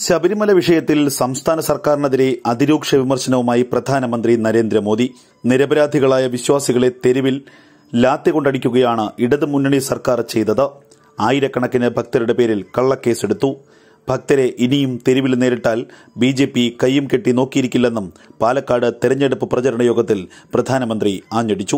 ശബരിമല വിഷയത്തിൽ സംസ്ഥാന സർക്കാരിനെതിരെ അതിരൂക്ഷ വിമർശനവുമായി പ്രധാനമന്ത്രി നരേന്ദ്രമോദി നിരപരാധികളായ വിശ്വാസികളെ തെരുവിൽ ലാത്തി കൊണ്ടടിക്കുകയാണ് ഇടതുമുന്നണി സർക്കാർ ചെയ്തത് ആയിരക്കണക്കിന് ഭക്തരുടെ പേരിൽ കള്ളക്കേസെടുത്തു ഭക്തരെ ഇനിയും തെരുവിൽ നേരിട്ടാൽ ബി ജെ പി കയ്യും കെട്ടി നോക്കിയിരിക്കില്ലെന്നും പാലക്കാട് തെരഞ്ഞെടുപ്പ് പ്രചരണ യോഗത്തിൽ പ്രധാനമന്ത്രി ആഞ്ഞടിച്ചു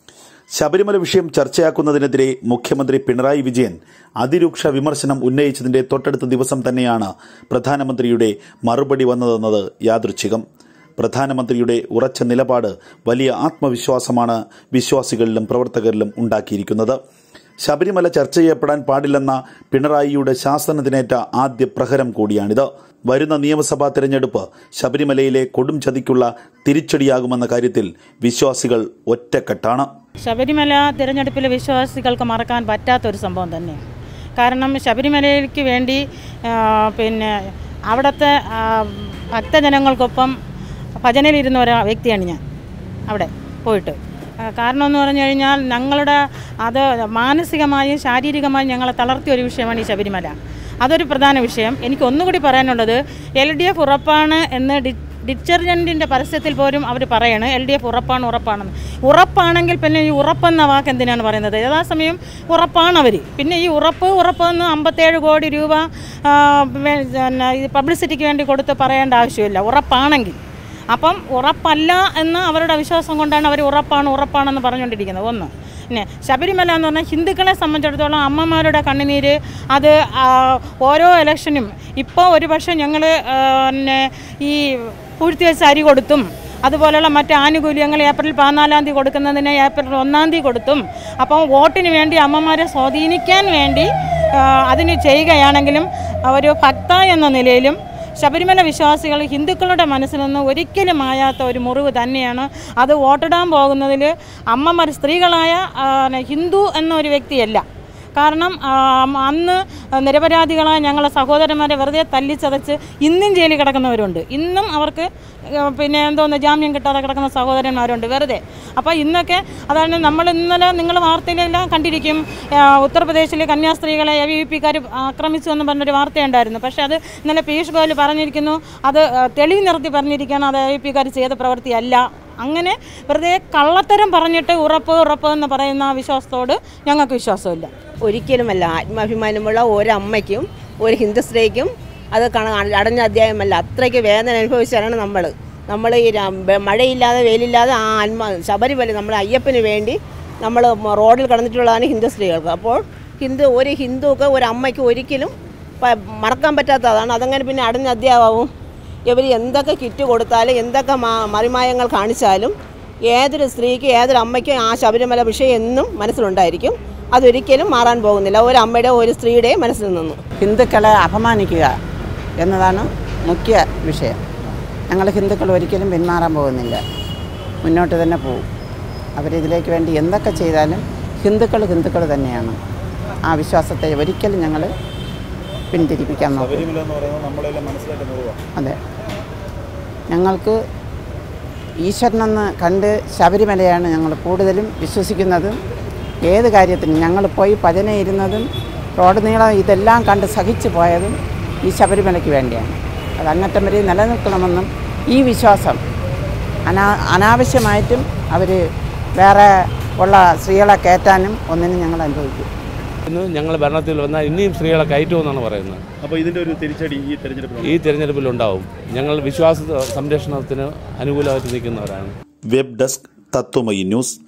ശബരിമല വിഷയം ചർച്ചയാക്കുന്നതിനെതിരെ മുഖ്യമന്ത്രി പിണറായി വിജയൻ അതിരൂക്ഷ വിമർശനം ഉന്നയിച്ചതിന്റെ തൊട്ടടുത്ത ദിവസം തന്നെയാണ് പ്രധാനമന്ത്രിയുടെ മറുപടി വന്നതെന്നത് യാദൃച്ഛികം പ്രധാനമന്ത്രിയുടെ ഉറച്ച നിലപാട് വലിയ ആത്മവിശ്വാസമാണ് വിശ്വാസികളിലും പ്രവർത്തകരിലും ഉണ്ടാക്കിയിരിക്കുന്നത് ശബരിമല ചർച്ച ചെയ്യപ്പെടാൻ പാടില്ലെന്ന പിണറായിയുടെ ശാസനത്തിനേറ്റ ആദ്യ പ്രഹരം കൂടിയാണിത് വരുന്ന നിയമസഭാ തെരഞ്ഞെടുപ്പ് ശബരിമലയിലെ കൊടും ചതിക്കുള്ള തിരിച്ചടിയാകുമെന്ന കാര്യത്തിൽ വിശ്വാസികൾ ഒറ്റക്കെട്ടാണ് ശബരിമല തിരഞ്ഞെടുപ്പിലെ വിശ്വാസികൾക്ക് മറക്കാൻ പറ്റാത്തൊരു സംഭവം തന്നെ കാരണം ശബരിമലയ്ക്ക് വേണ്ടി ആ, പിന്നെ അവിടുത്തെ ആ, ഭക്തജനങ്ങൾക്കൊപ്പം ഭജനയിലിരുന്ന ഒരു വ്യക്തിയാണ് ഞാൻ അവിടെ പോയിട്ട് ആ, കാരണം എന്ന് പറഞ്ഞു കഴിഞ്ഞാൽ ഞങ്ങളുടെ അത് മാനസികമായും ശാരീരികമായും ഞങ്ങളെ തളർത്തിയ ഒരു വിഷയമാണ് ഈ ശബരിമല അതൊരു പ്രധാന വിഷയം എനിക്ക് ഒന്നുകൂടി പറയാനുള്ളത് എൽ ഡി എഫ് ഉറപ്പാണ് എന്ന് ഡി ഡിറ്റർജൻറ്റിൻ്റെ പരസ്യത്തിൽ പോലും അവർ പറയണ് എൽ ഡി എഫ് ഉറപ്പാണ് ഉറപ്പാണെന്ന് ഉറപ്പാണെങ്കിൽ പിന്നെ ഈ ഉറപ്പെന്ന വാക്ക് എന്തിനാണ് പറയുന്നത് യഥാസമയം ഉറപ്പാണ് അവർ പിന്നെ ഈ ഉറപ്പ് ഉറപ്പെന്ന് അമ്പത്തേഴ് കോടി രൂപ ആ, വേ- പിന്നെ ഈ പബ്ലിസിറ്റിക്ക് വേണ്ടി കൊടുത്ത് പറയേണ്ട ആവശ്യമില്ല ഉറപ്പാണെങ്കിൽ അപ്പം ഉറപ്പല്ല എന്ന് അവരുടെ വിശ്വാസം കൊണ്ടാണ് അവർ ഉറപ്പാണ് ഉറപ്പാണെന്ന് പറഞ്ഞുകൊണ്ടിരിക്കുന്നത് ഒന്ന് പിന്നെ ശബരിമല എന്ന് പറഞ്ഞാൽ ഹിന്ദുക്കളെ സംബന്ധിച്ചിടത്തോളം അമ്മമാരുടെ കണ്ണുനീര് അത് ആ, ഓരോ ഇലക്ഷനും ഇപ്പോൾ ഒരു പക്ഷേ ഞങ്ങൾ പിന്നെ ഈ പൂഴ്ത്തി വെച്ച അരി കൊടുത്തും അതുപോലെയുള്ള മറ്റ് ആനുകൂല്യങ്ങൾ ഏപ്രിൽ പതിനാലാം തീയതി കൊടുക്കുന്നതിന് ഏപ്രിൽ ഒന്നാം തീയതി കൊടുത്തും അപ്പം വോട്ടിന് വേണ്ടി അമ്മമാരെ സ്വാധീനിക്കാൻ വേണ്ടി ആ, അതിന് ചെയ്യുകയാണെങ്കിലും ഒരു ഭക്ത എന്ന നിലയിലും ശബരിമല വിശ്വാസികൾ ഹിന്ദുക്കളുടെ മനസ്സിൽ നിന്ന് ഒരിക്കലും മായാത്ത ഒരു മുറിവ് തന്നെയാണ് അത് വോട്ടിടാൻ പോകുന്നതിൽ അമ്മമാർ സ്ത്രീകളായ ആ, ഹിന്ദു എന്നൊരു വ്യക്തിയല്ല കാരണം ആ, അന്ന് നിരപരാധികളായ ഞങ്ങളെ സഹോദരന്മാരെ വെറുതെ തല്ലിച്ചതച്ച് ഇന്നും ജയിലിൽ കിടക്കുന്നവരുണ്ട് ഇന്നും അവർക്ക് ആ, പിന്നെ എന്തോന്ന് ജാമ്യം കിട്ടാതെ കിടക്കുന്ന സഹോദരന്മാരുണ്ട് വെറുതെ അപ്പോൾ ഇന്നൊക്കെ അതാണ് നമ്മൾ ഇന്നലെ നിങ്ങൾ വാർത്തയിലെല്ലാം കണ്ടിരിക്കും ആ, ഉത്തർപ്രദേശിലെ കന്യാസ്ത്രീകളെ എ വി പിക്കാർ ആക്രമിച്ചു എന്ന് പറഞ്ഞൊരു വാർത്തയുണ്ടായിരുന്നു പക്ഷേ അത് ഇന്നലെ പീയൂഷ് ഗോയൽ പറഞ്ഞിരിക്കുന്നു അത് ആ, തെളിവ് നിർത്തി പറഞ്ഞിരിക്കുകയാണ് അത് എ വി പിക്കാർ ചെയ്ത പ്രവൃത്തിയല്ല അങ്ങനെ വെറുതെ കള്ളത്തരം പറഞ്ഞിട്ട് ഉറപ്പ് ഉറപ്പ് എന്ന് പറയുന്ന ആ വിശ്വാസത്തോട് ഞങ്ങൾക്ക് വിശ്വാസമില്ല ഒരിക്കലുമല്ല ആത്മാഭിമാനമുള്ള ഒരമ്മയ്ക്കും ഒരു ഹിന്ദു സ്ത്രീക്കും അത് കണ അടഞ്ഞ അധ്യായമല്ല അത്രയ്ക്ക് വേദന അനുഭവിച്ചാണ് നമ്മൾ നമ്മൾ ഈ ര- ബ- മഴയില്ലാതെ വെയിലില്ലാതെ ആ ആത്മ ശബരിമല നമ്മൾ അയ്യപ്പന് വേണ്ടി നമ്മൾ റോഡിൽ കടന്നിട്ടുള്ളതാണ് ഹിന്ദു സ്ത്രീകൾക്ക് അപ്പോൾ ഹിന്ദു ഒരു ഹിന്ദുക്ക് ഒരു അമ്മയ്ക്ക് ഒരിക്കലും പ- മറക്കാൻ പറ്റാത്തതാണ് അതങ്ങനെ പിന്നെ അടഞ്ഞ അധ്യായമാവും ഇവർ എന്തൊക്കെ കിറ്റ് കൊടുത്താലും എന്തൊക്കെ മാ- മറിമായങ്ങൾ കാണിച്ചാലും ഏതൊരു സ്ത്രീക്ക് ഏതൊരു അമ്മയ്ക്കും ആ ശബരിമല വിഷയം എന്നും മനസ്സിലുണ്ടായിരിക്കും അതൊരിക്കലും മാറാൻ പോകുന്നില്ല ഒരു അമ്മയുടെ ഒരു സ്ത്രീയുടെയും മനസ്സിൽ നിന്നും ഹിന്ദുക്കളെ അപമാനിക്കുക എന്നതാണ് മുഖ്യ വിഷയം ഞങ്ങൾ ഹിന്ദുക്കൾ ഒരിക്കലും പിന്മാറാൻ പോകുന്നില്ല മുന്നോട്ട് തന്നെ പോകും അവരിതിലേക്ക് വേണ്ടി എന്തൊക്കെ ചെയ്താലും ഹിന്ദുക്കൾ ഹിന്ദുക്കൾ തന്നെയാണ് ആ വിശ്വാസത്തെ ഒരിക്കലും ഞങ്ങൾ പിന്തിരിപ്പിക്കാൻ നോക്കും അതെ ഞങ്ങൾക്ക് ഈശ്വരനെന്ന് കണ്ട് ശബരിമലയാണ് ഞങ്ങൾ കൂടുതലും വിശ്വസിക്കുന്നതും ഏത് കാര്യത്തിനും ഞങ്ങൾ പോയി ഭജന ഇരുന്നതും റോഡ് നീളം ഇതെല്ലാം കണ്ട് സഹിച്ചു പോയതും ഈ ശബരിമലയ്ക്ക് വേണ്ടിയാണ് അത് അങ്ങറ്റം വരെ നിലനിൽക്കണമെന്നും ഈ വിശ്വാസം അനാ അനാവശ്യമായിട്ടും അവർ വേറെ ഉള്ള സ്ത്രീകളെ കയറ്റാനും ഒന്നിനും ഞങ്ങൾ അനുഭവിക്കും ഇന്ന് ഞങ്ങൾ ഭരണത്തിൽ വന്നാൽ ഇനിയും സ്ത്രീകളെ കയറ്റുമെന്നാണ് പറയുന്നത് അപ്പോൾ ഇതിന്റെ ഒരു തിരിച്ചടി ഈ തെരഞ്ഞെടുപ്പിൽ ഈ തിരഞ്ഞെടുപ്പിലുണ്ടാവും ഞങ്ങൾ വിശ്വാസ സംരക്ഷണത്തിന് അനുകൂലമായിട്ട് നിൽക്കുന്നവരാണ് വെബ് ഡെസ്ക് തത്വമയി ന്യൂസ്